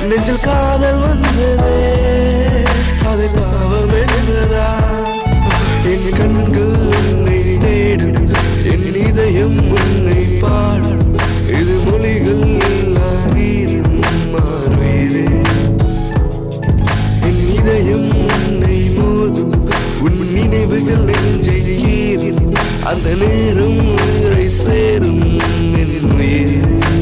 நெஞ்சில் காதல் வந்ததே அது பாவம் என்பதா என் கண்கள் உன்னை தேடும் என் இதயம் உன்னை பாடும் இது மொழிகள் இல்லா நீரின் மாறுவீரே என் இதயம் உன்னை மோதும் உன் நினைவுகள் நெஞ்சை கீறும் அந்த நேரம் உயிரை சேரும் என் உயிரே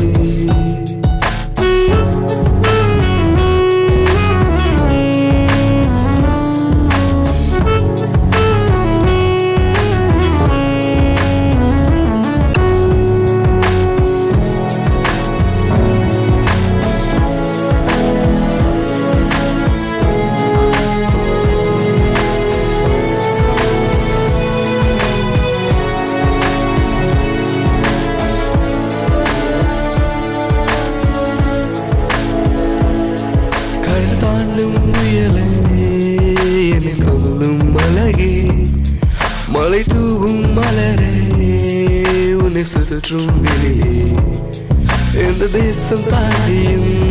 கடல் தாண்டும் புயலே என்னை கொல்லும் மலகே மலை தூவும் மலரே உன்னை சுற்றும் வெளியே எந்த தேசம் தாண்டியும்